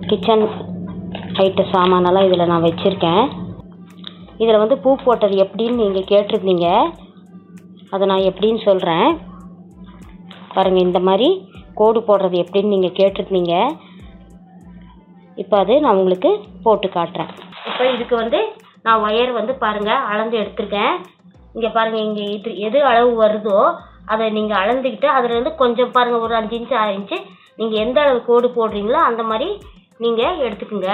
Kitchen ஐட்ட சாமானெல்லாம் இதில் நான் வச்சுருக்கேன் இதில் வந்து பூ போட்டது எப்படின்னு நீங்கள் கேட்டிருந்தீங்க அதை நான் எப்படின்னு சொல்கிறேன் பாருங்கள் இந்த மாதிரி கோடு போடுறது எப்படின்னு நீங்கள் கேட்டிருந்தீங்க இப்போ அது நான் உங்களுக்கு போட்டு காட்டுறேன் இப்போ இதுக்கு வந்து நான் ஒயர் வந்து பாருங்கள் அளந்து எடுத்திருக்கேன் இங்கே பாருங்கள் இங்கே இது எது அளவு வருதோ அதை நீங்கள் அளந்துக்கிட்டு அதுலேருந்து கொஞ்சம் பாருங்கள் ஒரு அஞ்சு இன்ச்சு ஆறு இன்ச்சு நீங்கள் எந்த அளவு கோடு போடுறீங்களோ அந்த மாதிரி நீங்கள் எடுத்துக்குங்க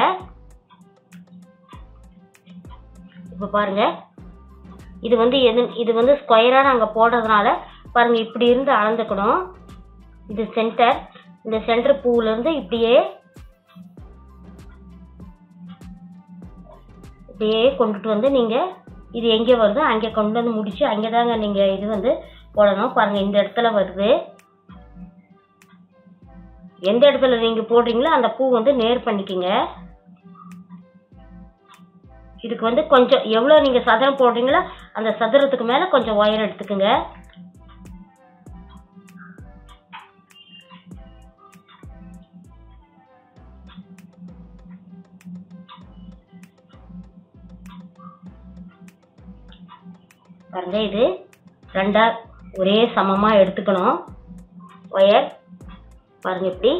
இப்போ பாருங்கள் இது வந்து எது இது வந்து ஸ்கொயராக நாங்கள் போடுறதுனால பாருங்கள் இப்படி இருந்து அளந்துக்கணும் இது சென்டர் இந்த சென்டர் பூவிலேருந்து இப்படியே இப்படியே கொண்டுட்டு வந்து நீங்கள் இது எங்கே வருதோ அங்கே கொண்டு வந்து முடிச்சு அங்கே தாங்க நீங்கள் இது வந்து போடணும் பாருங்கள் இந்த இடத்துல வருது எந்த இடத்துல நீங்கள் போடுறீங்களோ அந்த பூ வந்து நேர் பண்ணிக்கோங்க இதுக்கு வந்து கொஞ்சம் எவ்வளோ நீங்கள் சதுரம் போடுறீங்களோ அந்த சதுரத்துக்கு மேலே கொஞ்சம் ஒயர் எடுத்துக்கோங்க பாருங்க இது ரெண்டா ஒரே சமமாக எடுத்துக்கணும் ஒயர் பாருங்க இப்படி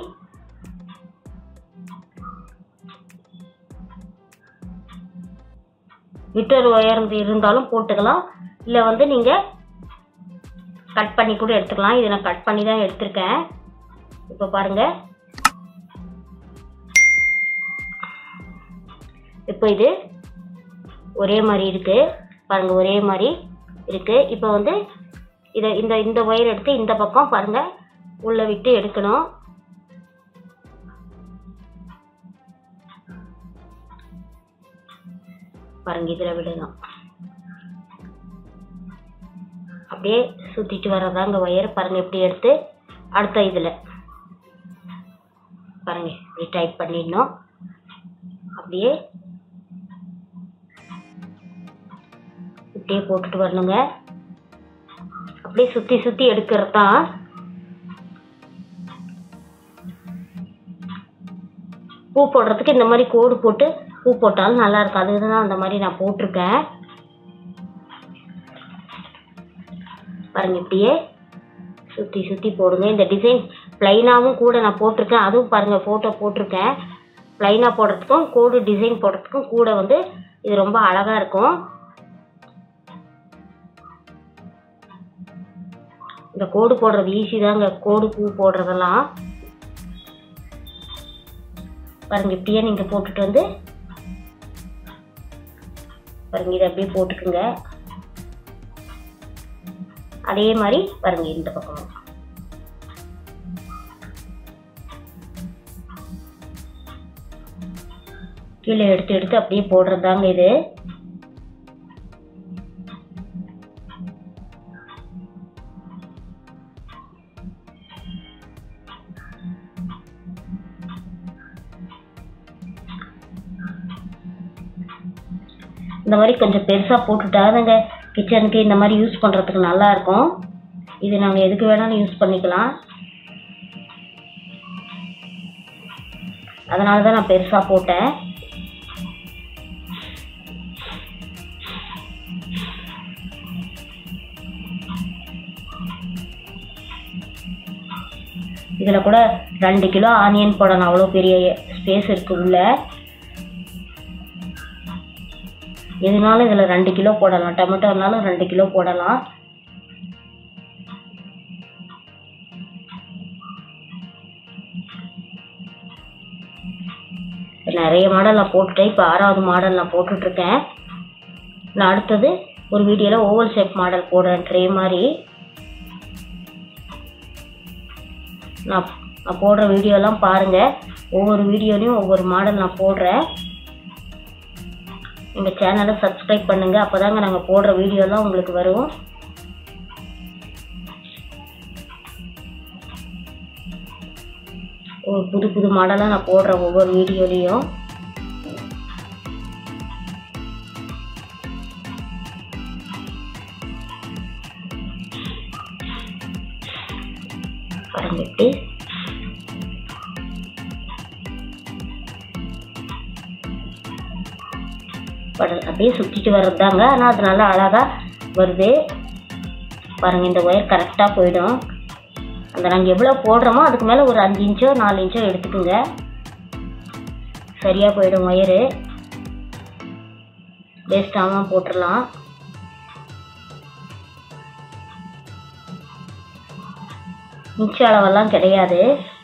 விட்டர் ஒயர் இருந்தாலும் போட்டுக்கலாம் இல்லை வந்து நீங்கள் கட் பண்ணி கூட எடுத்துக்கலாம் இது நான் கட் பண்ணி தான் எடுத்திருக்கேன் இப்போ பாருங்க இப்போ இது ஒரே மாதிரி இருக்கு பாருங்க ஒரே மாதிரி இருக்கு இப்போ வந்து இதை இந்த இந்த ஒயர் எடுத்து இந்த பக்கம் பாருங்க உள்ள விட்டு எடுக்கணும் பாருங்க இதில் விடணும் அப்படியே சுத்திட்டு வர்றதாங்க ஒயர் பாருங்க இப்படி எடுத்து அடுத்த இதில் பாருங்க இப்படி டைப் பண்ணிடணும் அப்படியே இப்படியே போட்டுட்டு வரணுங்க அப்படியே சுற்றி சுற்றி எடுக்கிறது தான் பூ போடுறதுக்கு இந்த மாதிரி கோடு போட்டு பூ போட்டாலும் நல்லா இருக்கும் அதுக்கு தான் அந்த மாதிரி நான் போட்டிருக்கேன் பாருங்க இப்படியே சுற்றி சுற்றி போடுங்க இந்த டிசைன் ப்ளைனாகவும் கூட நான் போட்டிருக்கேன் அதுவும் பாருங்க ஃபோட்டோ போட்டிருக்கேன் ப்ளைனாக போடுறதுக்கும் கோடு டிசைன் போடுறதுக்கும் கூட வந்து இது ரொம்ப அழகாக இருக்கும் இந்த கோடு போடுறது ஈஸி தாங்க கோடு பூ போடுறதெல்லாம் பாருங்க இப்படியே நீங்க போட்டுட்டு வந்து பாருங்க இதை அப்படியே போட்டுக்குங்க அதே மாதிரி பாருங்க இந்த பக்கம் கீழே எடுத்து எடுத்து அப்படியே போடுறது தாங்க இது இந்த மாதிரி கொஞ்சம் பெருசாக போட்டுட்டாதுங்க கிச்சனுக்கு இந்த மாதிரி யூஸ் பண்ணுறதுக்கு நல்லா இருக்கும் இது நாங்கள் எதுக்கு வேணாலும் யூஸ் பண்ணிக்கலாம் அதனால தான் நான் பெருசாக போட்டேன் இதில் கூட ரெண்டு கிலோ ஆனியன் போடணும் அவ்வளோ பெரிய ஸ்பேஸ் இருக்கு உள்ள எதுனாலும் இதில் ரெண்டு கிலோ போடலாம் டொமேட்டோனாலும் ரெண்டு கிலோ போடலாம் நிறைய மாடல் நான் போட்டுட்டேன் இப்போ ஆறாவது மாடல் நான் போட்டுட்ருக்கேன் நான் அடுத்தது ஒரு வீடியோவில் ஓவல் ஷேப் மாடல் போடுறேன் ட்ரே மாதிரி நான் நான் போடுற வீடியோலாம் பாருங்கள் ஒவ்வொரு வீடியோலையும் ஒவ்வொரு மாடல் நான் போடுறேன் எங்கள் சேனலை சப்ஸ்கிரைப் பண்ணுங்கள் அப்போ தாங்க நாங்கள் போடுற வீடியோலாம் உங்களுக்கு வரும் ஒரு புது புது மாடலாக நான் போடுறேன் ஒவ்வொரு வீடியோலையும் பாருங்க எப்படி பட அப்படியே சுற்றிட்டு வர்றது தாங்க ஆனால் அது நல்லா அழகாக வருது பாருங்கள் இந்த ஒயர் கரெக்டாக போயிடும் அந்த நாங்கள் எவ்வளோ போடுறோமோ அதுக்கு மேலே ஒரு அஞ்சு இன்ச்சோ நாலு இன்ச்சோ எடுத்துக்கோங்க சரியாக போயிடும் ஒயரு வேஸ்ட் ஆகாமல் போட்டுடலாம் இன்ச்சு அளவெல்லாம் கிடையாது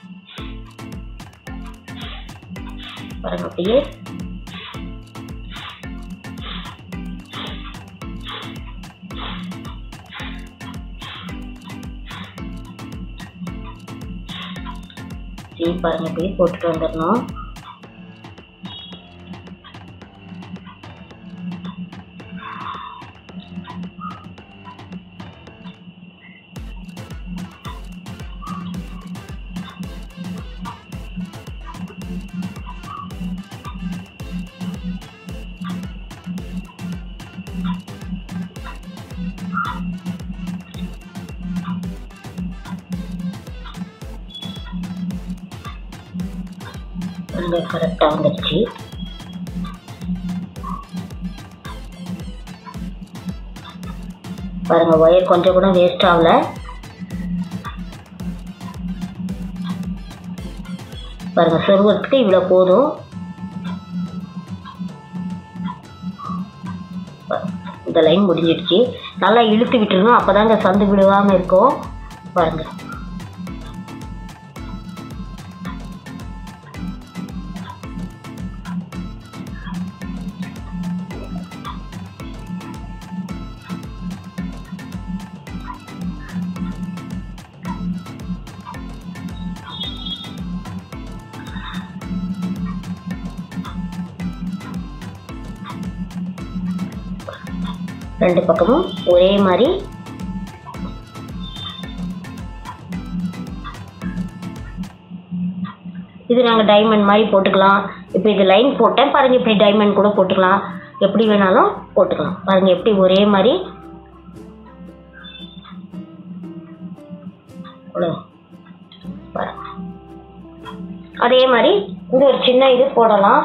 பாருங்க அப்படியே சரி பாருங்க அப்படியே போட்டுட்டு வந்துடணும் பாருங்க கரெக்டாக வந்துடுச்சு பாருங்க ஒயர் கொஞ்சம் கூட வேஸ்ட் ஆகல பாருங்க சொருவத்துக்கு இவ்வளோ போதும் இந்த லைன் முடிஞ்சிடுச்சு நல்லா இழுத்து விட்டுருணும் அப்போதாங்க சந்து விழுவாமல் இருக்கும் பாருங்க ரெண்டு பக்கமும் ஒரே மாதிரி இது நாங்கள் டைமண்ட் மாதிரி போட்டுக்கலாம் இப்போ இது லைன் போட்டேன் பாருங்க இப்படி டைமண்ட் கூட போட்டுக்கலாம் எப்படி வேணாலும் போட்டுக்கலாம் பாருங்க எப்படி ஒரே மாதிரி அவ்வளோ. பாருங்க. அதே மாதிரி இங்க ஒரு சின்ன இது போடலாம்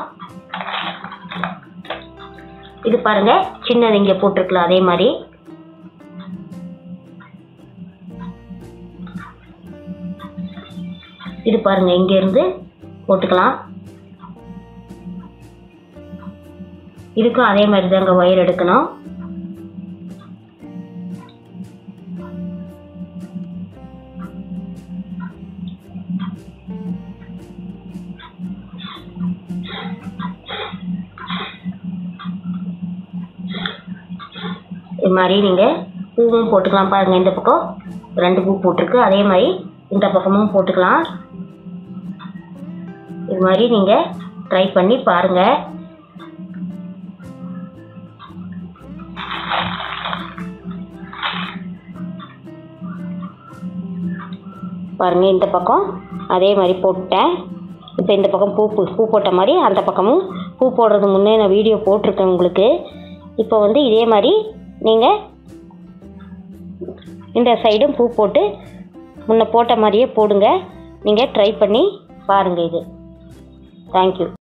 இது பாருங்க சின்னது இங்க போட்டிருக்கலாம் அதே மாதிரி இது பாருங்க இங்க இருந்து போட்டுக்கலாம் இதுக்கும் அதே மாதிரி தாங்க ஒயர் எடுக்கணும் இது மாதிரி நீங்கள் பூவும் போட்டுக்கலாம் பாருங்கள் இந்த பக்கம் ரெண்டு பூ போட்டிருக்கு அதே மாதிரி இந்த பக்கமும் போட்டுக்கலாம் இது மாதிரி நீங்கள் ட்ரை பண்ணி பாருங்கள் பாருங்கள் இந்த பக்கம் அதே மாதிரி போட்டேன் இப்போ இந்த பக்கம் பூ பூ- பூ போட்ட மாதிரி அந்த பக்கமும் பூ போடுறது முன்னே நான் வீடியோ போட்டிருக்கேன் உங்களுக்கு இப்போ வந்து இதே மாதிரி நீங்கள் இந்த சைடும் பூ போட்டு முன்ன போட்ட மாதிரியே போடுங்க நீங்கள் ட்ரை பண்ணி பாருங்கள் இது தேங்க்யூ